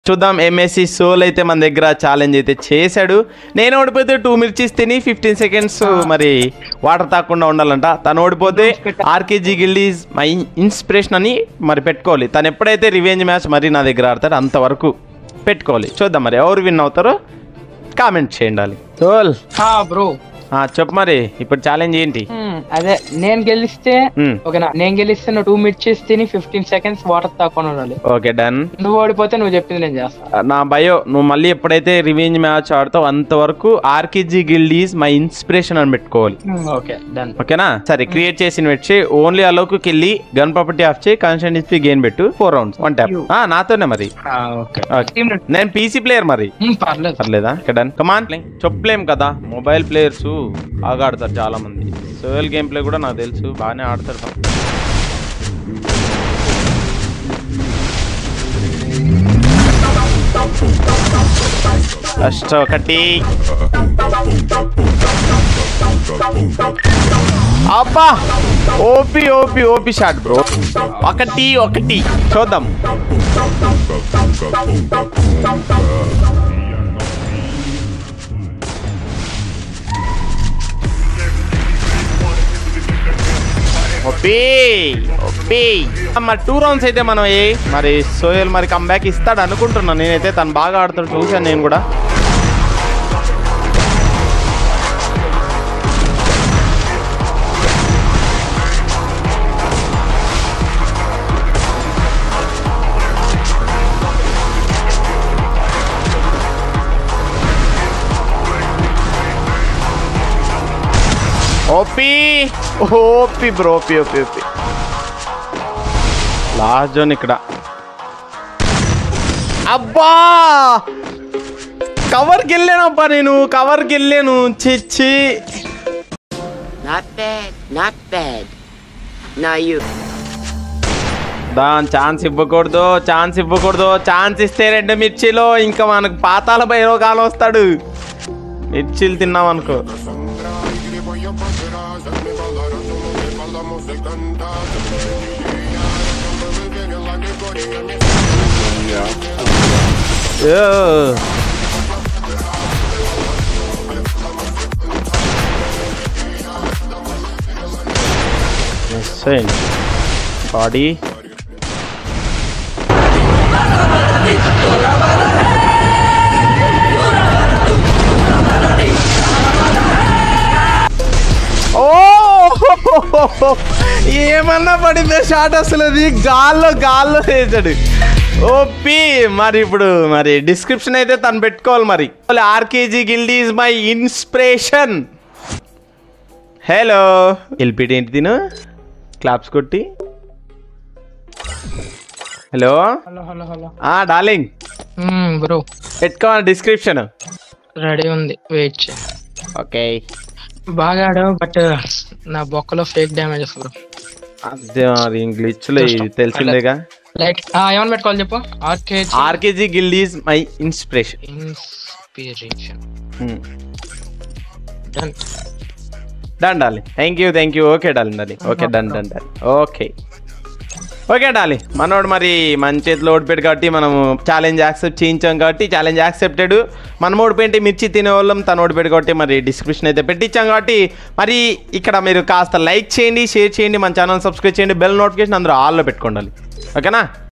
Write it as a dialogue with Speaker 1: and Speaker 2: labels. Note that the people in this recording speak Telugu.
Speaker 1: చూద్దాం ఎంఎస్సి సోల్ అయితే మన దగ్గర ఛాలెంజ్ అయితే చేశాడు నేను ఓడిపోతే టూ మిర్చీస్ తిని ఫిఫ్టీన్ సెకండ్స్ మరి వాటర్ తాకుండా ఉండాలంట తను ఓడిపోతే ఆర్కేజీ గిల్డీస్ మై ఇన్స్పిరేషన్ అని మరి పెట్టుకోవాలి తను ఎప్పుడైతే రివెంజ్ మ్యాచ్ మరి నా దగ్గర ఆడతాడో అంతవరకు పెట్టుకోవాలి చూద్దాం మరి ఎవరు విన్ అవుతారో కామెంట్ చేయండి సోల్
Speaker 2: బ్రో
Speaker 1: ఆ, చెప్పు మరి ఇప్పుడు ఛాలెంజ్ ఏంటి
Speaker 2: అదే నేను గెలిస్తే
Speaker 1: మ్,
Speaker 2: ఓకేనా నేను గెలిస్తే నువ్వు టూ మిర్చీస్ తిని ఫిఫ్టీన్ సెకండ్స్ వాటర్ తాకుండా ఉండాలి
Speaker 1: ఓకే డన్
Speaker 2: నువ్వు ఓడిపోతే నువ్వు చెప్పింది నేను చేస్తా
Speaker 1: నా భయో నువ్వు మళ్ళీ ఎప్పుడైతే రివెంజ్ మ్యాచ్ ఆడతావు అంతవరకు ఆర్కేజీ గిల్డీస్ మై ఇన్స్పిరేషన్ అని పెట్టుకోవాలి
Speaker 2: ఓకే డన్
Speaker 1: ఓకేనా సరే క్రియేట్ చేసి పెట్టి ఓన్లీ అలోకి వెళ్ళి గన్ ప్రాపర్టీ ఆఫ్ చేయి కాన్స్టెంట్ ఇస్పీ గేమ్ పెట్టు ఫోర్ రౌండ్స్ వన్ ట్యాప్ ఆ నాతోనే మరి
Speaker 2: ఓకే
Speaker 1: Okay. నేను పీసీ ప్లేయర్ మరి
Speaker 2: పర్లేదు
Speaker 1: పర్లేదా ఇక్కడ కమాన్ చెప్పలేం కదా మొబైల్ ప్లేయర్స్ బాగా ఆడతారు చాలా మంది సోయల్ గేమ్ ప్లే కూడా నాకు తెలుసు బాగానే ఆడతారు ఫస్ట్ ఒకటి అబ్బా OP OP OP shot bro ఒకటి ఒకటి చూద్దాం ఓపి ఓపి మరి టూ రౌండ్స్ అయితే మనం ఏ మరి సోయల్ మరి కంబ్యాక్ ఇస్తాడు అనుకుంటున్నాను నేనైతే తను బాగా ఆడుతాడు చూశాను నేను కూడా OP OP bro OP OP OP last zone ఇక్కడ అబ్బా కవర్కి వెళ్ళాను అబ్బా నేను కవర్కి వెళ్ళాను చిచ్చి
Speaker 3: Not bad, not bad. Now you.
Speaker 1: దాని ఛాన్స్ ఇవ్వకూడదు ఛాన్స్ ఇవ్వకూడదు ఛాన్స్ ఇస్తే రెండు మిర్చిలో ఇంకా మనకు పాతాల భైరవకాలం వస్తాడు మిర్చిలు తిన్నాం అనుకో ఏ. మిస్ అయింది బాడీ ఓ ఏమన్నా పడిందే షాట్ అసలు అది గాల్లో గాల్లో వేసాడు ఓపి మరి ఇప్పుడు మరి డిస్క్రిప్షన్ అయితే తను పెట్టుకోవాలి మరి RKG guild is my inspiration hello LPT ఏంటి తిను క్లాప్స్ కొట్టి హలో
Speaker 2: హలో హలో హలో
Speaker 1: ఆ డార్లింగ్
Speaker 2: బ్రో
Speaker 1: పెట్టుకోవాలి డిస్క్రిప్షన్
Speaker 2: రెడీ ఉంది వెయిట్ చే
Speaker 1: ఓకే
Speaker 2: బాగా ఆడావు బట్ నా బొక్కలో ఫేక్ డ్యామేజెస్ బ్రో
Speaker 1: అదే మరి ఇంగ్లీష్లో ఇది తెలిసిందేగా
Speaker 2: లైక్ ఏమని పెట్టుకోవాలి చెప్పు RK
Speaker 1: RKG guild is my inspiration
Speaker 2: inspiration done
Speaker 1: done డాలి thank you thank you okay డాలి డాలి okay done done done okay okay డాలి మనోడు మరి మన చేతిలో ఓడిపోయాడు కాబట్టి మనం ఛాలెంజ్ యాక్సెప్ట్ చేయించాం కాబట్టి ఛాలెంజ్ యాక్సెప్టెడ్ మనం ఓడిపోయింటే మిర్చి తినే వాళ్ళం తను ఓడిపోయాడు కాబట్టి మరి డిస్క్రిప్షన్ అయితే పెట్టించాం కాబట్టి మరి ఇక్కడ మీరు కాస్త లైక్ చేయండి షేర్ చేయండి మన ఛానల్ సబ్స్క్రైబ్ చేయండి బెల్ నోటిఫికేషన్ అందరూ ఆల్లో పెట్టుకోండి ఓకేనా